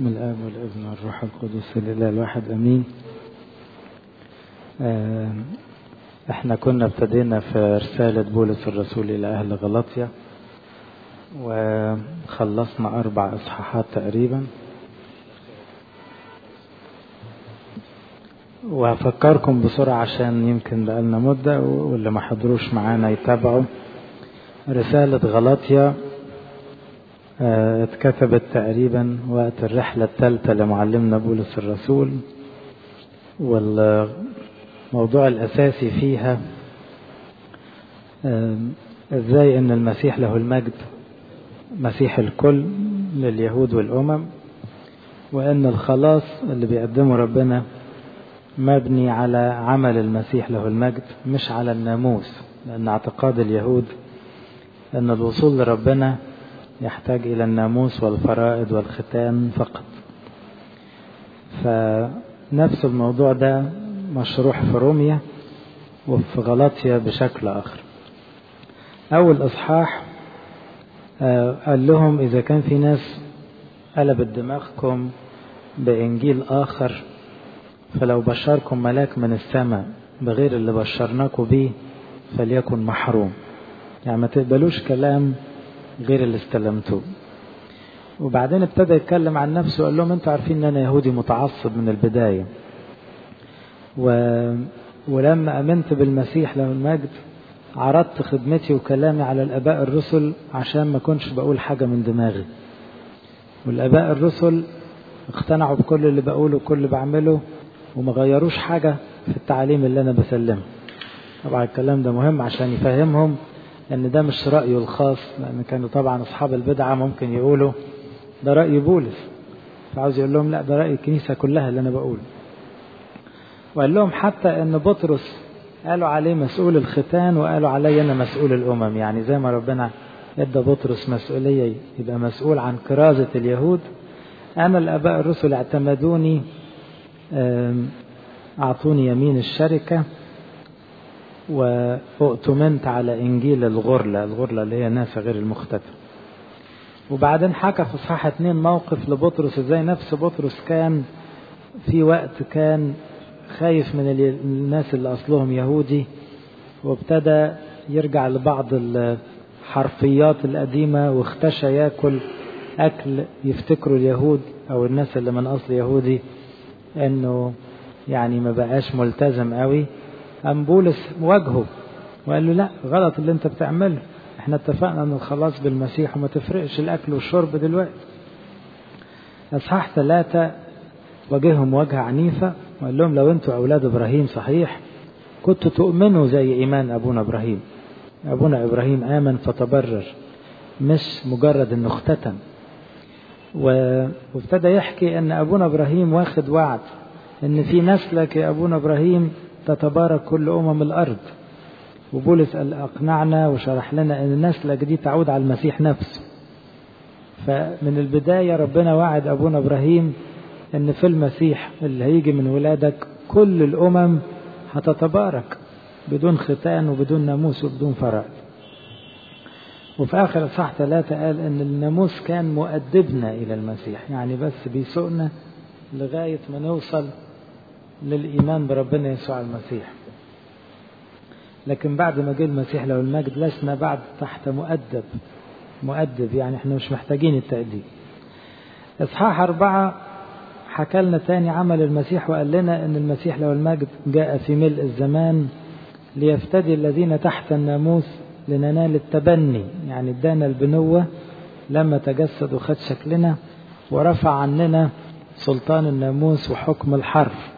بسم الآب والابن والروح القدس الإله الواحد أمين احنا كنا ابتدينا في رسالة بولس الرسول إلى أهل غلطية وخلصنا أربع إصحاحات تقريبا وهفكركم بسرعة عشان يمكن بقالنا مدة واللي ما حضروش معانا يتابعوا رسالة غلطية اتكتبت تقريبا وقت الرحلة الثالثة لمعلمنا بولس الرسول والموضوع الأساسي فيها ازاي ان المسيح له المجد مسيح الكل لليهود والأمم وان الخلاص اللي بيقدمه ربنا مبني على عمل المسيح له المجد مش على الناموس لأن اعتقاد اليهود أن الوصول لربنا يحتاج إلى الناموس والفرائض والختان فقط فنفس الموضوع ده مشروح في روميا وفي غلطيا بشكل آخر أول إصحاح قال لهم إذا كان في ناس قلبت دماغكم بإنجيل آخر فلو بشركم ملاك من السماء بغير اللي بشرناكم بيه فليكن محروم يعني ما تقبلوش كلام غير اللي استلمتوه وبعدين ابتدى يتكلم عن نفسه وقال لهم انتوا عارفين ان انا يهودي متعصب من البداية و... ولما امنت بالمسيح له المجد عرضت خدمتي وكلامي على الاباء الرسل عشان ما كنتش بقول حاجة من دماغي والاباء الرسل اقتنعوا بكل اللي بقوله وكل اللي بعمله وما غيروش حاجة في التعليم اللي انا بسلمه طبعا الكلام ده مهم عشان يفهمهم ان ده مش رأيه الخاص لان كانوا طبعا اصحاب البدعة ممكن يقولوا ده رأي بولس فعاوز يقول لهم لا ده رأي الكنيسة كلها اللي انا بقوله وقال لهم حتى ان بطرس قالوا عليه مسؤول الختان وقالوا علي انا مسؤول الامم يعني زي ما ربنا ادى بطرس مسؤولية يبقى مسؤول عن كرازة اليهود انا الاباء الرسل اعتمدوني اعطوني يمين الشركه وأؤتمنت على إنجيل الغرلة الغرلة اللي هي ناس غير المختتم وبعدين حكى في صحاح اتنين موقف لبطرس ازاي نفس بطرس كان في وقت كان خايف من الناس اللي أصلهم يهودي وابتدى يرجع لبعض الحرفيات القديمة واختشى ياكل أكل يفتكروا اليهود أو الناس اللي من أصل يهودي إنه يعني ما بقاش ملتزم قوي قام بولس واجهه وقال له لا غلط اللي انت بتعمله احنا اتفقنا ان الخلاص بالمسيح وما تفرقش الاكل والشرب دلوقتي اصحاح ثلاثة واجههم مواجهة عنيفة وقال لهم لو انتوا اولاد ابراهيم صحيح كنتوا تؤمنوا زي ايمان ابونا ابراهيم ابونا ابراهيم امن فتبرر مش مجرد انه اختتم وابتدى يحكي ان ابونا ابراهيم واخد وعد ان في نسلك يا ابونا ابراهيم تتبارك كل أمم الأرض وبولس قال أقنعنا وشرح لنا أن نسلك دي تعود على المسيح نفسه فمن البداية ربنا وعد أبونا إبراهيم أن في المسيح اللي هيجي من ولادك كل الأمم هتتبارك بدون ختان وبدون ناموس وبدون فرائض وفي آخر صح ثلاثة قال أن الناموس كان مؤدبنا إلى المسيح يعني بس بيسوقنا لغاية ما نوصل للإيمان بربنا يسوع المسيح لكن بعد ما جه المسيح له المجد لسنا بعد تحت مؤدب مؤدب يعني احنا مش محتاجين التأديب إصحاح أربعة حكى لنا تاني عمل المسيح وقال لنا أن المسيح له المجد جاء في ملء الزمان ليفتدي الذين تحت الناموس لننال التبني يعني ادانا البنوة لما تجسد وخد شكلنا ورفع عننا سلطان الناموس وحكم الحرف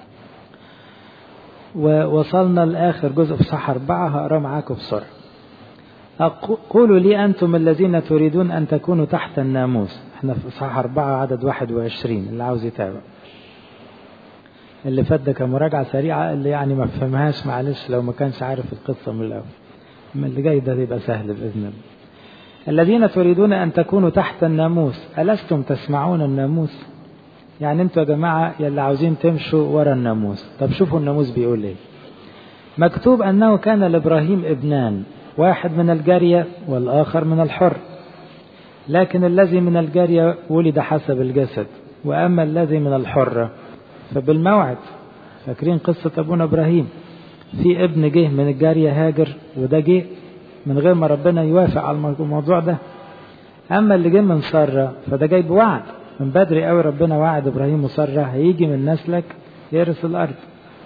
ووصلنا لآخر جزء في صح أربعة هقرأ معاكم بسرعة قولوا لي أنتم الذين تريدون أن تكونوا تحت الناموس احنا في صح أربعة عدد واحد وعشرين اللي عاوز يتابع اللي فات ده كمراجعة سريعة اللي يعني ما فهمهاش معلش لو ما كانش عارف القصة من الأول من اللي جاي ده يبقى سهل بإذن الله الذين تريدون أن تكونوا تحت الناموس ألستم تسمعون الناموس يعني انتوا يا جماعة يلي عاوزين تمشوا ورا الناموس طب شوفوا الناموس بيقول ايه مكتوب انه كان لابراهيم ابنان واحد من الجارية والاخر من الحر لكن الذي من الجارية ولد حسب الجسد وأما الذي من الحرة فبالموعد فاكرين قصة أبونا إبراهيم في ابن جه من الجارية هاجر وده جه من غير ما ربنا يوافق على الموضوع ده أما اللي جه من سارة فده جاي بوعد من بدري قوي ربنا وعد إبراهيم وسارة هيجي من نسلك يرث الأرض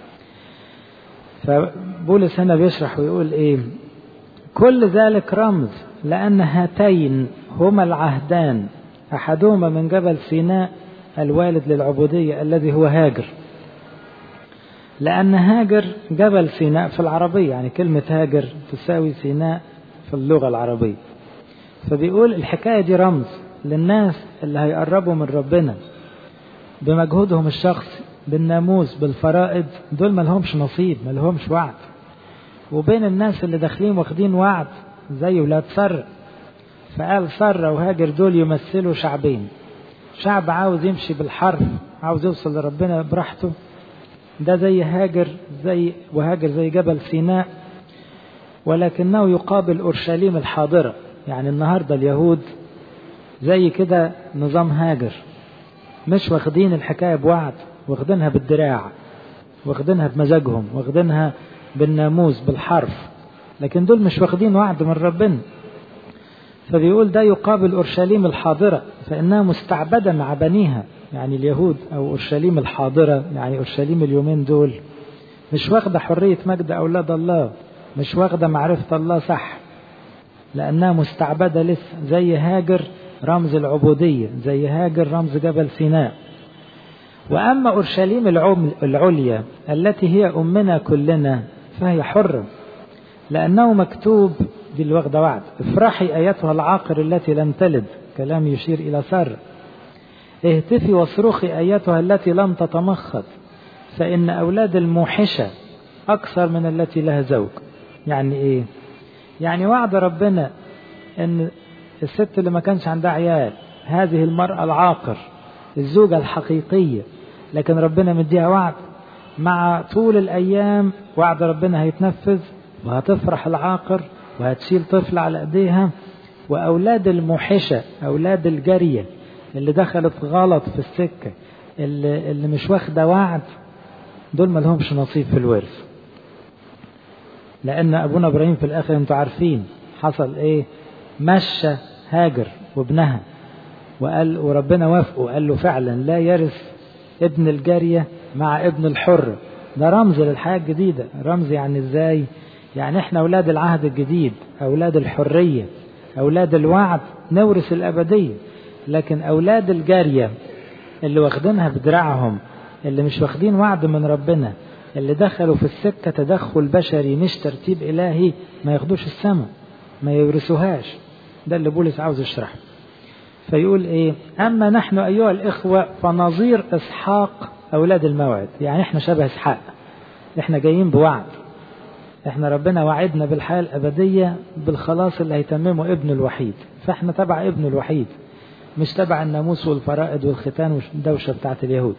فبولس هنا بيشرح ويقول إيه كل ذلك رمز لأن هاتين هما العهدان أحدهما من جبل سيناء الوالد للعبودية الذي هو هاجر لأن هاجر جبل سيناء في العربية يعني كلمة هاجر تساوي سيناء في اللغة العربية فبيقول الحكاية دي رمز للناس اللي هيقربوا من ربنا بمجهودهم الشخصي بالناموس بالفرائض دول ما لهمش نصيب ما لهمش وعد وبين الناس اللي داخلين واخدين وعد زي ولاد سر فقال سر وهاجر دول يمثلوا شعبين شعب عاوز يمشي بالحرف عاوز يوصل لربنا براحته ده زي هاجر زي وهاجر زي جبل سيناء ولكنه يقابل أورشليم الحاضرة يعني النهاردة اليهود زي كده نظام هاجر مش واخدين الحكاية بوعد واخدينها بالدراع واخدينها بمزاجهم واخدينها بالناموس بالحرف لكن دول مش واخدين وعد من ربنا فبيقول ده يقابل أورشليم الحاضرة فإنها مستعبدة مع بنيها يعني اليهود أو أورشليم الحاضرة يعني أورشليم اليومين دول مش واخدة حرية مجد أولاد الله مش واخدة معرفة الله صح لأنها مستعبدة لسه زي هاجر رمز العبودية زي هاجر رمز جبل سيناء وأما أورشليم العليا التي هي أمنا كلنا فهي حرة لأنه مكتوب دي اللي واخدة وعد افرحي أيتها العاقر التي لم تلد كلام يشير إلى سر اهتفي واصرخي أيتها التي لم تتمخض فإن أولاد الموحشة أكثر من التي لها زوج يعني إيه يعني وعد ربنا أن الست اللي ما كانش عندها عيال هذه المرأة العاقر الزوجة الحقيقية لكن ربنا مديها وعد مع طول الأيام وعد ربنا هيتنفذ وهتفرح العاقر وهتشيل طفل على ايديها واولاد الموحشه اولاد الجاريه اللي دخلت غلط في السكه اللي, اللي مش واخده وعد دول ما لهمش نصيب في الورث لان ابونا ابراهيم في الاخر انتوا عارفين حصل ايه مشى هاجر وابنها وقال وربنا وافقه وقال له فعلا لا يرث ابن الجاريه مع ابن الحر ده رمز للحياه الجديده رمز يعني ازاي يعني احنا اولاد العهد الجديد اولاد الحريه اولاد الوعد نورث الابديه لكن اولاد الجاريه اللي واخدينها بدراعهم اللي مش واخدين وعد من ربنا اللي دخلوا في السكه تدخل بشري مش ترتيب الهي ما ياخدوش السماء ما يورثوهاش ده اللي بولس عاوز يشرحه فيقول ايه اما نحن ايها الاخوه فنظير اسحاق اولاد الموعد يعني احنا شبه اسحاق احنا جايين بوعد احنا ربنا وعدنا بالحياة الأبدية بالخلاص اللي هيتممه ابنه الوحيد فاحنا تبع ابنه الوحيد مش تبع الناموس والفرائض والختان والدوشة بتاعت اليهود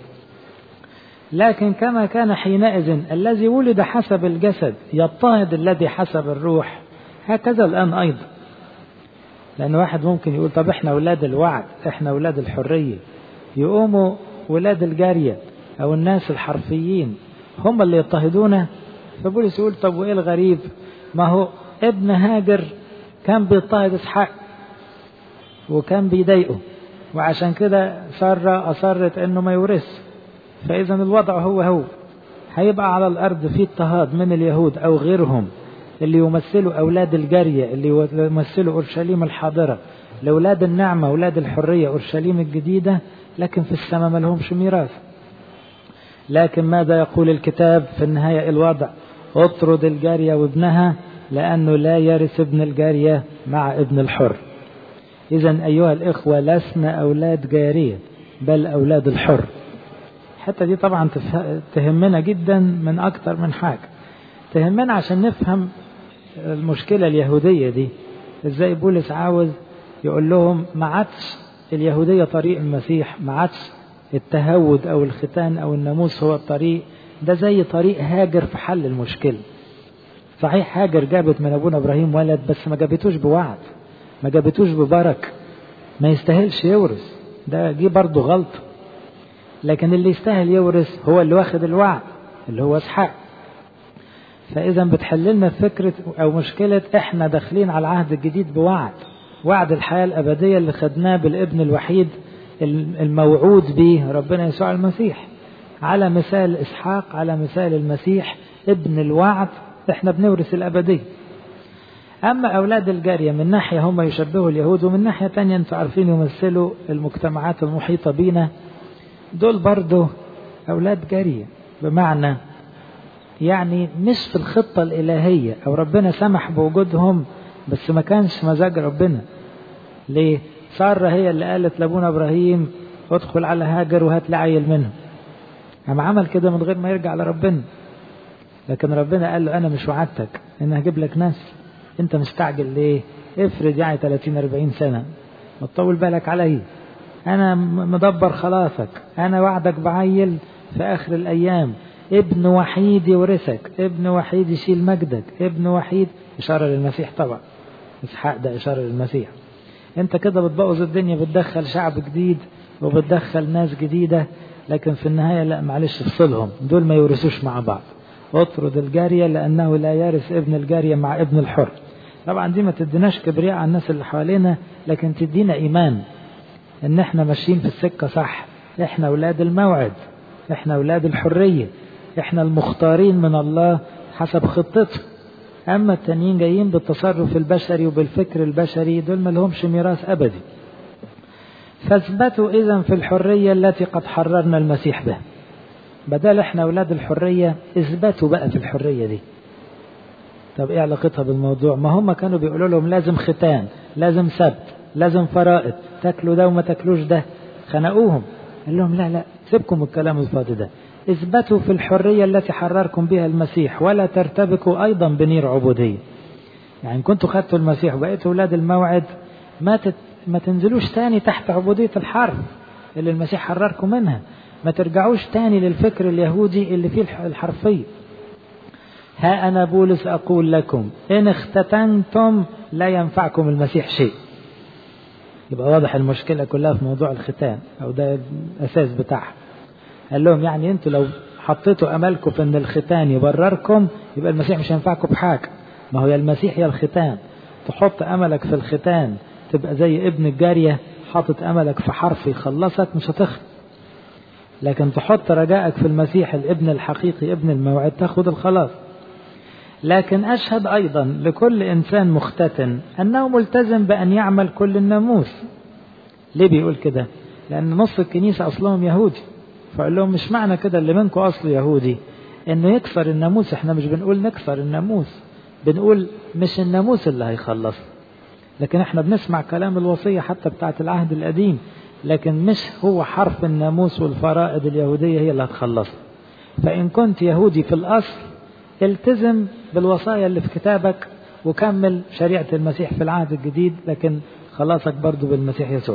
لكن كما كان حينئذ الذي ولد حسب الجسد يضطهد الذي حسب الروح هكذا الآن أيضا لأن واحد ممكن يقول طب احنا أولاد الوعد احنا أولاد الحرية يقوموا ولاد الجارية أو الناس الحرفيين هم اللي يضطهدونا فبولس يقول طب وايه الغريب ما هو ابن هاجر كان بيضطهد اسحاق وكان بيضايقه وعشان كده سارة أصرت إنه ما يورث فإذا الوضع هو هو هيبقى على الأرض في اضطهاد من اليهود أو غيرهم اللي يمثلوا أولاد الجارية اللي يمثلوا أورشليم الحاضرة لأولاد النعمة أولاد الحرية أورشليم الجديدة لكن في السماء ما لهمش ميراث لكن ماذا يقول الكتاب في النهاية الوضع اطرد الجارية وابنها لأنه لا يرث ابن الجارية مع ابن الحر إذا أيها الإخوة لسنا أولاد جارية بل أولاد الحر الحتة دي طبعا تهمنا جدا من أكتر من حاجة تهمنا عشان نفهم المشكلة اليهودية دي ازاي بولس عاوز يقول لهم ما عادش اليهودية طريق المسيح ما عادش التهود أو الختان أو الناموس هو الطريق ده زي طريق هاجر في حل المشكلة صحيح هاجر جابت من أبونا إبراهيم ولد بس ما جابتوش بوعد ما جابتوش ببركة ما يستاهلش يورث ده دي برضه غلطة لكن اللي يستاهل يورث هو اللي واخد الوعد اللي هو اسحاق فاذا بتحل لنا فكره او مشكله احنا داخلين على العهد الجديد بوعد وعد الحياه الابديه اللي خدناه بالابن الوحيد الموعود به ربنا يسوع المسيح على مثال اسحاق على مثال المسيح ابن الوعد احنا بنورث الابديه اما اولاد الجاريه من ناحيه هم يشبهوا اليهود ومن ناحيه تانية انتوا عارفين يمثلوا المجتمعات المحيطه بينا دول برضه اولاد جاريه بمعنى يعني مش في الخطة الإلهية أو ربنا سمح بوجودهم بس ما كانش مزاج ربنا ليه؟ سارة هي اللي قالت لأبونا إبراهيم ادخل على هاجر وهات لي عيل منهم قام عمل كده من غير ما يرجع لربنا لكن ربنا قال له أنا مش وعدتك إن هجيب لك ناس أنت مستعجل ليه؟ افرض يعني 30 40 سنة ما تطول بالك عليا أنا مدبر خلاصك أنا وعدك بعيل في آخر الأيام ابن وحيد يورثك ابن وحيد يشيل مجدك ابن وحيد إشارة للمسيح طبعا إسحاق ده إشارة للمسيح أنت كده بتبوظ الدنيا بتدخل شعب جديد وبتدخل ناس جديدة لكن في النهاية لا معلش افصلهم دول ما يورثوش مع بعض اطرد الجارية لأنه لا يرث ابن الجارية مع ابن الحر طبعا دي ما تديناش كبرياء على الناس اللي حوالينا لكن تدينا إيمان إن احنا ماشيين في السكة صح احنا أولاد الموعد احنا أولاد الحرية احنا المختارين من الله حسب خطته اما التانيين جايين بالتصرف البشري وبالفكر البشري دول ما لهمش ميراث ابدي فاثبتوا اذا في الحريه التي قد حررنا المسيح بها بدل احنا اولاد الحريه اثبتوا بقى في الحريه دي طب ايه علاقتها بالموضوع ما هم كانوا بيقولوا لهم لازم ختان لازم سبت لازم فرائض تاكلوا ده وما تاكلوش ده خنقوهم قال لهم لا لا سيبكم الكلام الفاضي ده اثبتوا في الحرية التي حرركم بها المسيح ولا ترتبكوا أيضا بنير عبودية يعني كنتوا خدتوا المسيح وبقيتوا أولاد الموعد ما تت... ما تنزلوش تاني تحت عبودية الحرب اللي المسيح حرركم منها ما ترجعوش تاني للفكر اليهودي اللي فيه الحرفية ها أنا بولس أقول لكم إن اختتنتم لا ينفعكم المسيح شيء يبقى واضح المشكلة كلها في موضوع الختان أو ده الأساس بتاعها قال لهم يعني انتوا لو حطيتوا املكم في ان الختان يبرركم يبقى المسيح مش هينفعكم بحاجه ما هو يا المسيح يا الختان تحط املك في الختان تبقى زي ابن الجاريه حاطط املك في حرف يخلصك مش هتخلص لكن تحط رجائك في المسيح الابن الحقيقي ابن الموعد تاخد الخلاص لكن اشهد ايضا لكل انسان مختتن انه ملتزم بان يعمل كل الناموس ليه بيقول كده لان نص الكنيسه اصلهم يهودي فقال لهم مش معنى كده اللي منكم اصل يهودي انه يكسر الناموس احنا مش بنقول نكسر الناموس بنقول مش الناموس اللي هيخلص لكن احنا بنسمع كلام الوصية حتى بتاعت العهد القديم لكن مش هو حرف الناموس والفرائض اليهودية هي اللي هتخلص فإن كنت يهودي في الأصل التزم بالوصايا اللي في كتابك وكمل شريعة المسيح في العهد الجديد لكن خلاصك برضو بالمسيح يسوع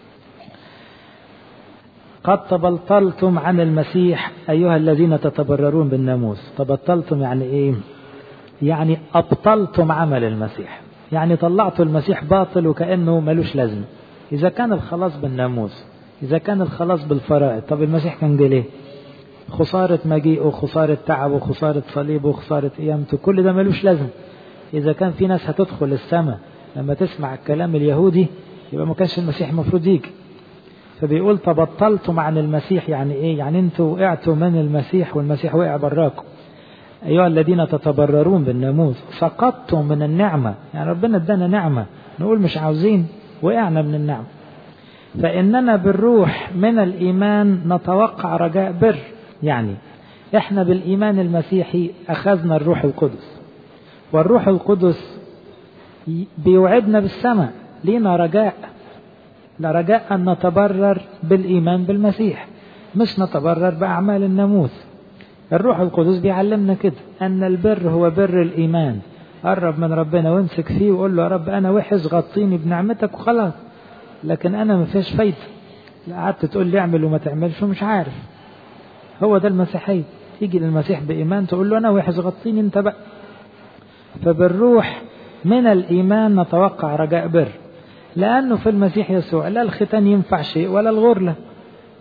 قد تبطلتم عن المسيح أيها الذين تتبررون بالناموس تبطلتم يعني إيه يعني أبطلتم عمل المسيح يعني طلعتوا المسيح باطل وكأنه ملوش لازمة إذا كان الخلاص بالناموس إذا كان الخلاص بالفرائض طب المسيح كان جه ليه خسارة مجيئه خسارة تعبه خسارة صليبه خسارة قيامته كل ده ملوش لازمة إذا كان في ناس هتدخل السماء لما تسمع الكلام اليهودي يبقى ما كانش المسيح المفروض يجي فبيقول تبطلتم عن المسيح يعني ايه يعني انتوا وقعتوا من المسيح والمسيح وقع براكم ايها الذين تتبررون بالناموس سقطتم من النعمه يعني ربنا ادانا نعمه نقول مش عاوزين وقعنا من النعمه فاننا بالروح من الايمان نتوقع رجاء بر يعني احنا بالايمان المسيحي اخذنا الروح القدس والروح القدس بيوعدنا بالسماء لينا رجاء لرجاء أن نتبرر بالإيمان بالمسيح مش نتبرر بأعمال الناموس الروح القدس بيعلمنا كده أن البر هو بر الإيمان قرب من ربنا وامسك فيه وقول له يا رب أنا وحش غطيني بنعمتك وخلاص لكن أنا ما فيش فايدة قعدت تقول لي اعمل وما تعملش ومش عارف هو ده المسيحية تيجي للمسيح بإيمان تقول له أنا وحش غطيني أنت بقى فبالروح من الإيمان نتوقع رجاء بر لأنه في المسيح يسوع لا الختان ينفع شيء ولا الغرلة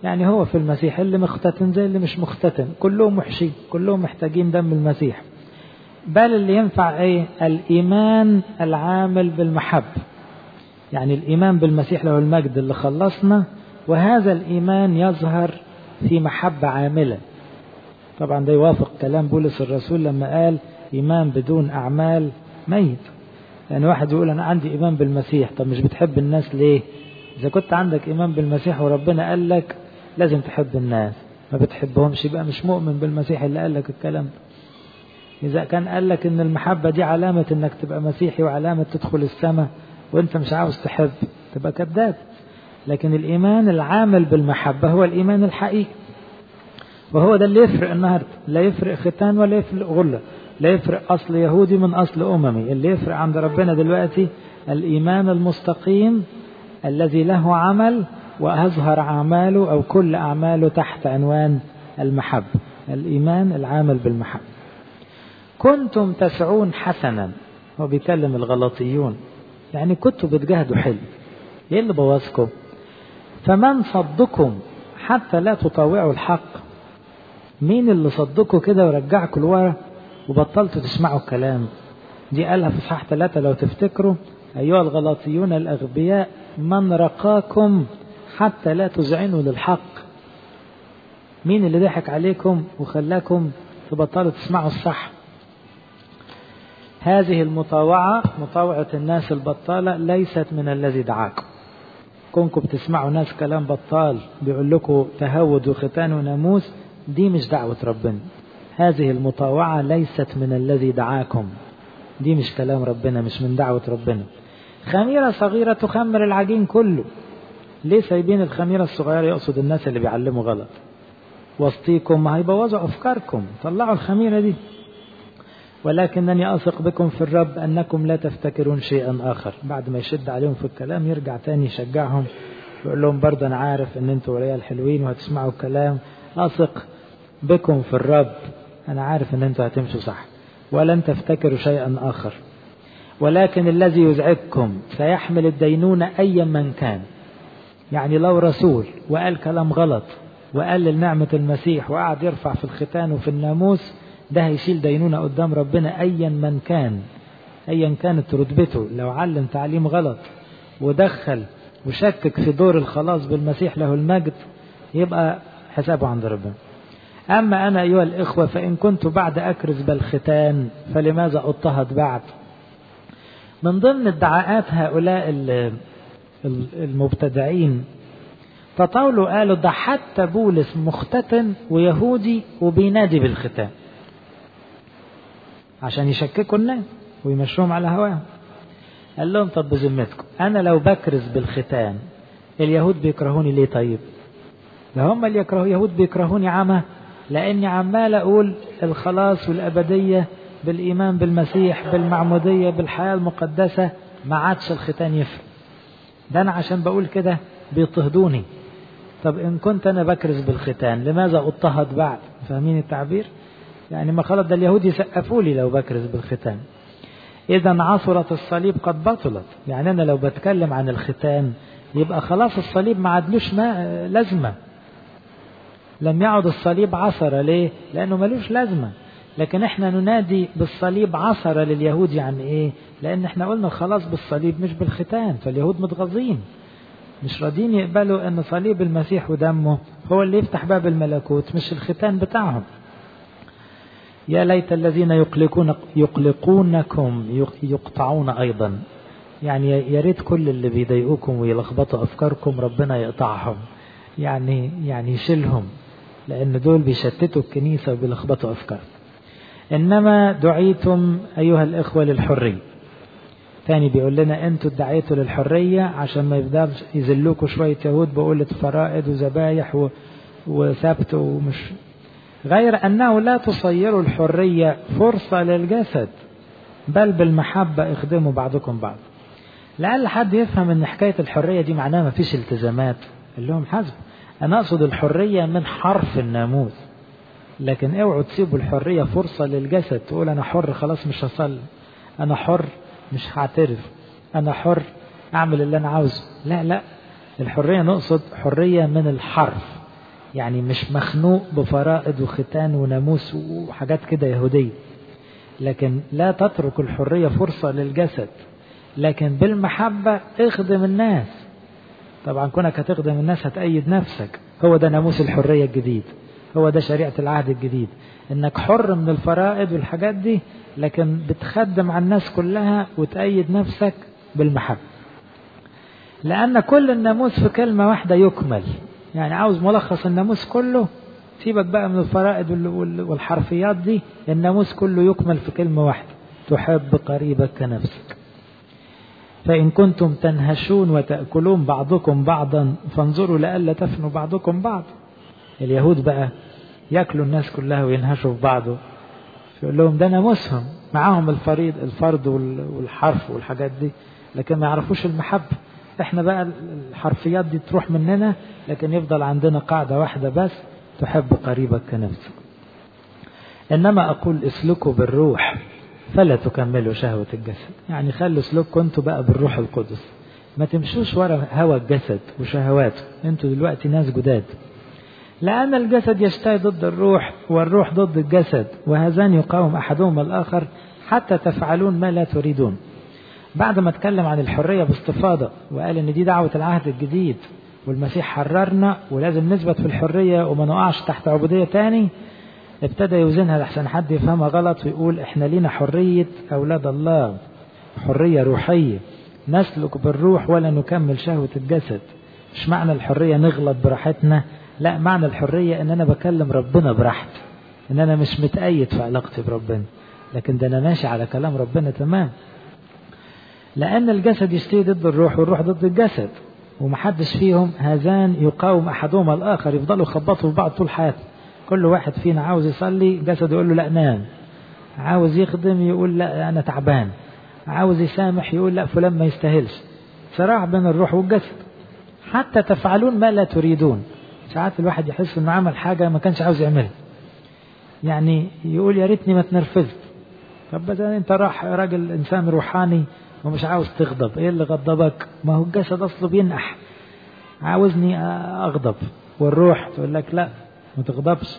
يعني هو في المسيح اللي مختتن زي اللي مش مختتن كلهم وحشين كلهم محتاجين دم المسيح بل اللي ينفع ايه الايمان العامل بالمحبة يعني الايمان بالمسيح له المجد اللي خلصنا وهذا الايمان يظهر في محبة عاملة طبعا ده يوافق كلام بولس الرسول لما قال ايمان بدون اعمال ميت يعني واحد يقول انا عندي ايمان بالمسيح طب مش بتحب الناس ليه اذا كنت عندك ايمان بالمسيح وربنا قال لك لازم تحب الناس ما بتحبهمش يبقى مش مؤمن بالمسيح اللي قال لك الكلام ده إذا كان قال لك إن المحبة دي علامة إنك تبقى مسيحي وعلامة تدخل السماء وأنت مش عاوز تحب تبقى كذاب لكن الإيمان العامل بالمحبة هو الإيمان الحقيقي وهو ده اللي يفرق النهاردة لا يفرق ختان ولا يفرق غلة لا يفرق أصل يهودي من أصل أممي اللي يفرق عند ربنا دلوقتي الإيمان المستقيم الذي له عمل وأظهر أعماله أو كل أعماله تحت عنوان المحبة الإيمان العامل بالمحبة كنتم تسعون حسنا هو بيكلم الغلطيون يعني كنتوا بتجاهدوا حلو ايه اللي بوظكم فمن صدكم حتى لا تطاوعوا الحق مين اللي صدكم كده ورجعكم لورا وبطلتوا تسمعوا الكلام دي قالها في صحاح ثلاثة لو تفتكروا أيها الغلاطيون الأغبياء من رقاكم حتى لا تذعنوا للحق مين اللي ضحك عليكم وخلاكم تبطلوا تسمعوا الصح هذه المطاوعة مطاوعة الناس البطالة ليست من الذي دعاكم كونكم بتسمعوا ناس كلام بطال بيقول لكم تهود وختان وناموس دي مش دعوة ربنا هذه المطاوعة ليست من الذي دعاكم دي مش كلام ربنا مش من دعوة ربنا خميرة صغيرة تخمر العجين كله ليه سايبين الخميرة الصغيرة يقصد الناس اللي بيعلموا غلط وسطيكم ما هيبوظوا أفكاركم طلعوا الخميرة دي ولكنني أثق بكم في الرب أنكم لا تفتكرون شيئا آخر بعد ما يشد عليهم في الكلام يرجع تاني يشجعهم يقول لهم برضه أنا عارف أن أنتوا عيال حلوين وهتسمعوا الكلام أثق بكم في الرب أنا عارف أن أنتوا هتمشوا صح ولن تفتكروا شيئا آخر ولكن الذي يزعجكم سيحمل الدينونة أيا من كان يعني لو رسول وقال كلام غلط وقلل نعمة المسيح وقعد يرفع في الختان وفي الناموس ده هيشيل دينونة قدام ربنا أيا من كان أيا كانت رتبته لو علم تعليم غلط ودخل وشكك في دور الخلاص بالمسيح له المجد يبقى حسابه عند ربنا أما أنا أيها الإخوة فإن كنت بعد أكرز بالختان فلماذا أضطهد بعد من ضمن ادعاءات هؤلاء المبتدعين تطاولوا قالوا ده حتى بولس مختتن ويهودي وبينادي بالختان عشان يشككوا الناس ويمشوهم على هواهم قال لهم طب بذمتكم انا لو بكرز بالختان اليهود بيكرهوني ليه طيب ده هم اللي يكرهوا يهود بيكرهوني عمى لاني عمال اقول الخلاص والابديه بالايمان بالمسيح بالمعموديه بالحياه المقدسه ما عادش الختان يفرق ده انا عشان بقول كده بيضطهدوني طب ان كنت انا بكرز بالختان لماذا اضطهد بعد فاهمين التعبير يعني ما خلاص ده اليهود يسقفوا لي لو بكرز بالختان اذا عثرت الصليب قد بطلت يعني انا لو بتكلم عن الختان يبقى خلاص الصليب ما عادلوش ما لازمه لم يعد الصليب عثرة ليه لانه ملوش لازمه لكن احنا ننادي بالصليب عثرة لليهود يعني ايه لان احنا قلنا خلاص بالصليب مش بالختان فاليهود متغاظين مش راضيين يقبلوا ان صليب المسيح ودمه هو اللي يفتح باب الملكوت مش الختان بتاعهم يا ليت الذين يقلقون يقلقونكم يقطعون ايضا يعني يا ريت كل اللي بيضايقوكم ويلخبطوا افكاركم ربنا يقطعهم يعني يعني يشيلهم لان دول بيشتتوا الكنيسه وبيلخبطوا افكار انما دعيتم ايها الاخوه للحريه تاني بيقول لنا انتوا ادعيتوا للحريه عشان ما يفضلش يذلوكوا شويه يهود بقولة فرائض وذبايح و... وسبت ومش غير أنه لا تصيروا الحرية فرصة للجسد بل بالمحبة اخدموا بعضكم بعض لعل حد يفهم ان حكاية الحرية دي معناها ما فيش التزامات قال لهم حسب انا اقصد الحرية من حرف الناموس لكن اوعوا تسيبوا الحرية فرصة للجسد تقول انا حر خلاص مش هصلي انا حر مش هعترف انا حر اعمل اللي انا عاوزه لا لا الحرية نقصد حرية من الحرف يعني مش مخنوق بفرائض وختان وناموس وحاجات كده يهودية لكن لا تترك الحرية فرصة للجسد لكن بالمحبة اخدم الناس طبعا كونك هتخدم الناس هتأيد نفسك هو ده ناموس الحرية الجديد هو ده شريعة العهد الجديد انك حر من الفرائض والحاجات دي لكن بتخدم على الناس كلها وتأيد نفسك بالمحبة لأن كل الناموس في كلمة واحدة يكمل يعني عاوز ملخص الناموس كله سيبك بقى من الفرائض والحرفيات دي الناموس كله يكمل في كلمة واحدة تحب قريبك كنفسك فإن كنتم تنهشون وتأكلون بعضكم بعضا فانظروا لئلا تفنوا بعضكم بعض اليهود بقى ياكلوا الناس كلها وينهشوا في بعضه يقول لهم ده ناموسهم معاهم الفريض الفرض والحرف والحاجات دي لكن ما يعرفوش المحبة احنا بقى الحرفيات دي تروح مننا لكن يفضل عندنا قاعدة واحدة بس تحب قريبك كنفسك انما اقول اسلكوا بالروح فلا تكملوا شهوة الجسد يعني خلوا سلوككم انتوا بقى بالروح القدس ما تمشوش ورا هوى الجسد وشهواته انتوا دلوقتي ناس جداد لأن الجسد يشتهي ضد الروح والروح ضد الجسد وهذان يقاوم أحدهما الآخر حتى تفعلون ما لا تريدون بعد ما اتكلم عن الحرية باستفاضة وقال ان دي دعوة العهد الجديد والمسيح حررنا ولازم نثبت في الحرية وما نقعش تحت عبودية تاني ابتدى يوزنها لحسن حد يفهمها غلط ويقول احنا لينا حرية أولاد الله حرية روحية نسلك بالروح ولا نكمل شهوة الجسد مش معنى الحرية نغلط براحتنا لا معنى الحرية ان انا بكلم ربنا براحتي ان انا مش متأيد في علاقتي بربنا لكن ده انا ماشي على كلام ربنا تمام لأن الجسد يشتهي ضد الروح والروح ضد الجسد ومحدش فيهم هذان يقاوم أحدهما الآخر يفضلوا يخبطوا في بعض طول حياته كل واحد فينا عاوز يصلي جسد يقول له لا نام عاوز يخدم يقول لا أنا تعبان عاوز يسامح يقول لا فلان ما يستاهلش صراع بين الروح والجسد حتى تفعلون ما لا تريدون ساعات الواحد يحس انه عمل حاجة ما كانش عاوز يعملها يعني يقول يا ريتني ما تنرفزت طب ده انت راح راجل انسان روحاني ومش عاوز تغضب ايه اللي غضبك ما هو الجسد اصله بينقح عاوزني اغضب والروح تقول لك لا ما تغضبش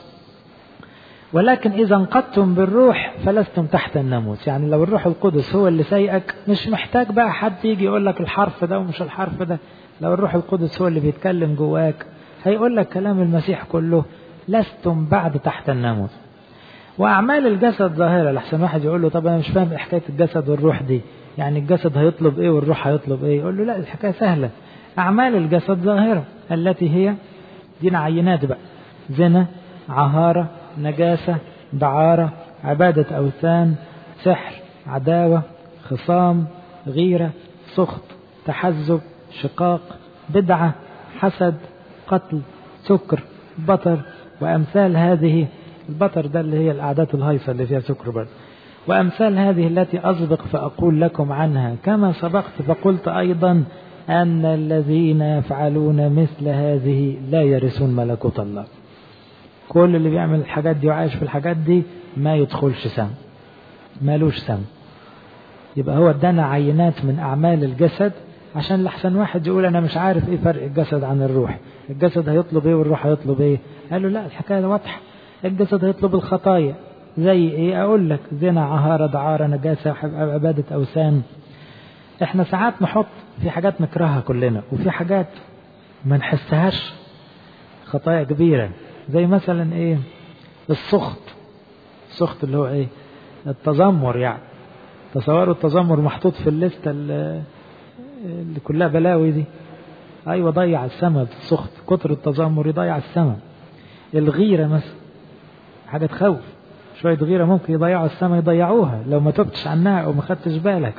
ولكن إذا انقضتم بالروح فلستم تحت الناموس يعني لو الروح القدس هو اللي سايقك مش محتاج بقى حد يجي يقول لك الحرف ده ومش الحرف ده لو الروح القدس هو اللي بيتكلم جواك هيقول لك كلام المسيح كله لستم بعد تحت الناموس وأعمال الجسد ظاهرة لحسن واحد يقول له طب أنا مش فاهم حكاية الجسد والروح دي يعني الجسد هيطلب إيه والروح هيطلب إيه يقول له لا الحكاية سهلة أعمال الجسد ظاهرة التي هي دي عينات بقى زنا عهارة نجاسة دعارة عبادة أوثان سحر عداوة خصام غيرة سخط تحزب شقاق بدعة حسد قتل سكر بطر وأمثال هذه البطر ده اللي هي الأعداد الهيصة اللي فيها سكر برضه وأمثال هذه التي أسبق فأقول لكم عنها كما سبقت فقلت أيضا أن الذين يفعلون مثل هذه لا يرثون ملكوت الله كل اللي بيعمل الحاجات دي وعايش في الحاجات دي ما يدخلش سم مالوش سم يبقى هو ادانا عينات من أعمال الجسد عشان لحسن واحد يقول أنا مش عارف إيه فرق الجسد عن الروح الجسد هيطلب إيه والروح هيطلب إيه قال له لا الحكاية واضحة الجسد هيطلب الخطايا زي إيه أقول لك زنا عهارة دعارة نجاسة عبادة أوثان إحنا ساعات نحط في حاجات نكرهها كلنا وفي حاجات ما نحسهاش خطايا كبيرة زي مثلا ايه السخط السخط اللي هو ايه التذمر يعني تصوروا التذمر محطوط في الليستة اللي كلها بلاوي دي ايوه ضيع السماء السخط كتر التذمر يضيع السماء الغيرة مثلا حاجة تخوف شوية غيرة ممكن يضيعوا السماء يضيعوها لو ما تبتش عنها او ما خدتش بالك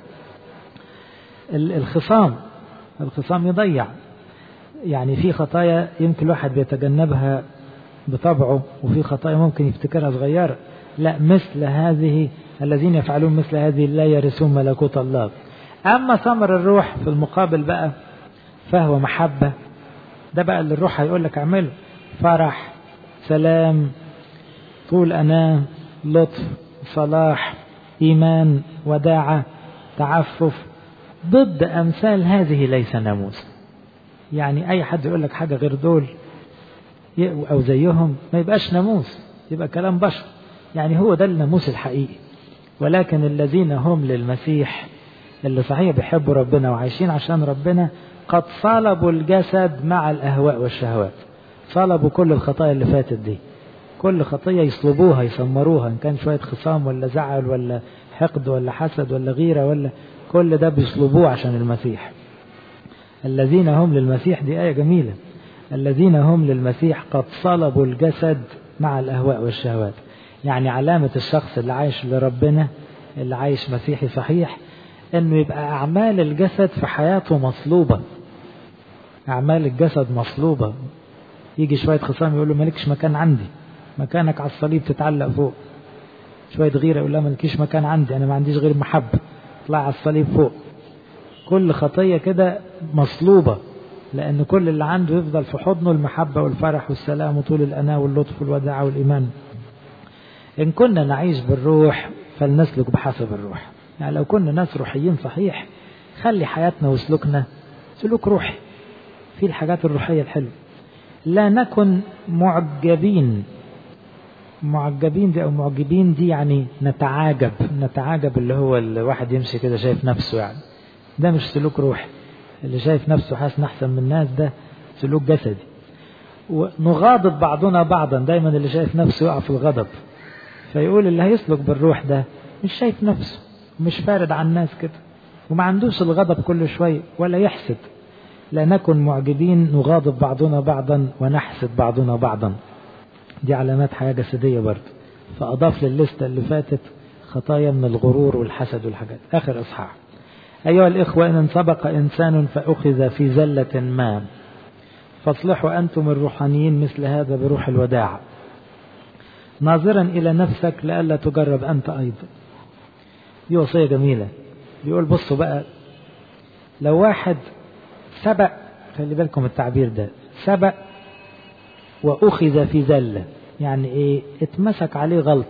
الخصام الخصام يضيع يعني في خطايا يمكن الواحد بيتجنبها بطبعه وفي خطايا ممكن يفتكرها صغيرة لا مثل هذه الذين يفعلون مثل هذه لا يرثون ملكوت الله أما ثمر الروح في المقابل بقى فهو محبة ده بقى اللي الروح هيقول لك اعمله فرح سلام طول أناة لطف صلاح إيمان وداعة تعفف ضد أمثال هذه ليس ناموس يعني أي حد يقول لك حاجة غير دول أو زيهم ما يبقاش ناموس يبقى كلام بشر يعني هو ده الناموس الحقيقي ولكن الذين هم للمسيح اللي صحيح بيحبوا ربنا وعايشين عشان ربنا قد صلبوا الجسد مع الأهواء والشهوات صلبوا كل الخطايا اللي فاتت دي كل خطية يصلبوها يسمروها إن كان شوية خصام ولا زعل ولا حقد ولا حسد ولا غيرة ولا كل ده بيصلبوه عشان المسيح الذين هم للمسيح دي آية جميلة الذين هم للمسيح قد صلبوا الجسد مع الأهواء والشهوات يعني علامة الشخص اللي عايش لربنا اللي عايش مسيحي صحيح انه يبقى اعمال الجسد في حياته مصلوبة اعمال الجسد مصلوبة يجي شوية خصام يقول له مالكش مكان عندي مكانك على الصليب تتعلق فوق شوية غيرة يقول له مالكيش مكان عندي انا ما عنديش غير محبة اطلع على الصليب فوق كل خطية كده مصلوبة لأن كل اللي عنده يفضل في حضنه المحبة والفرح والسلام وطول الأناة واللطف والوداعة والإيمان إن كنا نعيش بالروح فلنسلك بحسب الروح يعني لو كنا ناس روحيين صحيح خلي حياتنا وسلوكنا سلوك روحي في الحاجات الروحية الحلوة لا نكن معجبين معجبين دي أو معجبين دي يعني نتعاجب نتعاجب اللي هو الواحد يمشي كده شايف نفسه يعني ده مش سلوك روحي اللي شايف نفسه حاسس أحسن من الناس ده سلوك جسدي ونغاضب بعضنا بعضا دايما اللي شايف نفسه يقع في الغضب فيقول اللي هيسلك بالروح ده مش شايف نفسه مش فارد عن الناس كده وما عندوش الغضب كل شوية ولا يحسد لا نكن معجبين نغاضب بعضنا بعضا ونحسد بعضنا بعضا دي علامات حياة جسدية برضه فأضاف للستة اللي فاتت خطايا من الغرور والحسد والحاجات آخر إصحاح أيها الإخوة إن سبق إنسان فأخذ في زلة ما فاصلحوا أنتم الروحانيين مثل هذا بروح الوداع ناظرا إلى نفسك لئلا تجرب أنت أيضا دي وصية جميلة بيقول بصوا بقى لو واحد سبق خلي بالكم التعبير ده سبق وأخذ في زلة يعني إيه اتمسك عليه غلط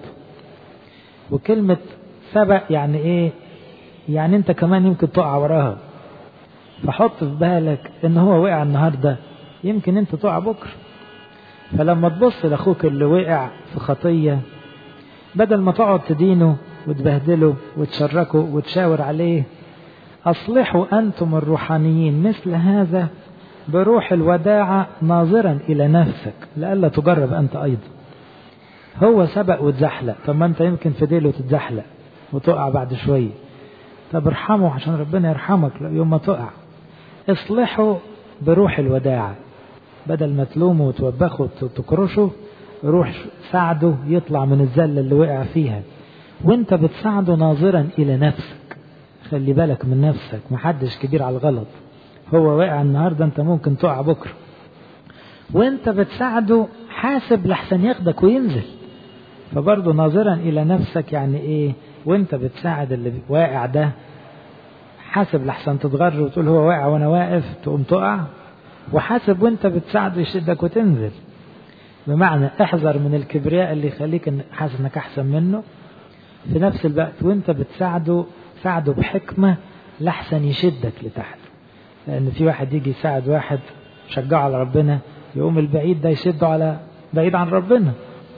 وكلمة سبق يعني إيه يعني أنت كمان يمكن تقع وراها فحط في بالك إن هو وقع النهاردة يمكن أنت تقع بكرة فلما تبص لأخوك اللي وقع في خطية بدل ما تقعد تدينه وتبهدله وتشركه وتشاور عليه أصلحوا أنتم الروحانيين مثل هذا بروح الوداعة ناظرا إلى نفسك لئلا تجرب أنت أيضا هو سبق وتزحلق طب ما أنت يمكن في ديله تتزحلق وتقع بعد شوية طب ارحمه عشان ربنا يرحمك يوم ما تقع اصلحوا بروح الوداعة بدل ما تلومه وتوبخه وتكرشه روح ساعده يطلع من الزلة اللي وقع فيها وانت بتساعده ناظرا إلى نفسك خلي بالك من نفسك محدش كبير على الغلط هو واقع النهاردة انت ممكن تقع بكرة وانت بتساعده حاسب لحسن ياخدك وينزل فبرضه ناظرا إلى نفسك يعني ايه وانت بتساعد اللي واقع ده حاسب لحسن تتغر وتقول هو واقع وانا واقف تقوم تقع وحاسب وانت بتساعده يشدك وتنزل بمعنى احذر من الكبرياء اللي يخليك حاسس انك احسن منه في نفس الوقت وانت بتساعده ساعده بحكمة لحسن يشدك لتحت لأن في واحد يجي يساعد واحد شجعه على ربنا يقوم البعيد ده يشده على بعيد عن ربنا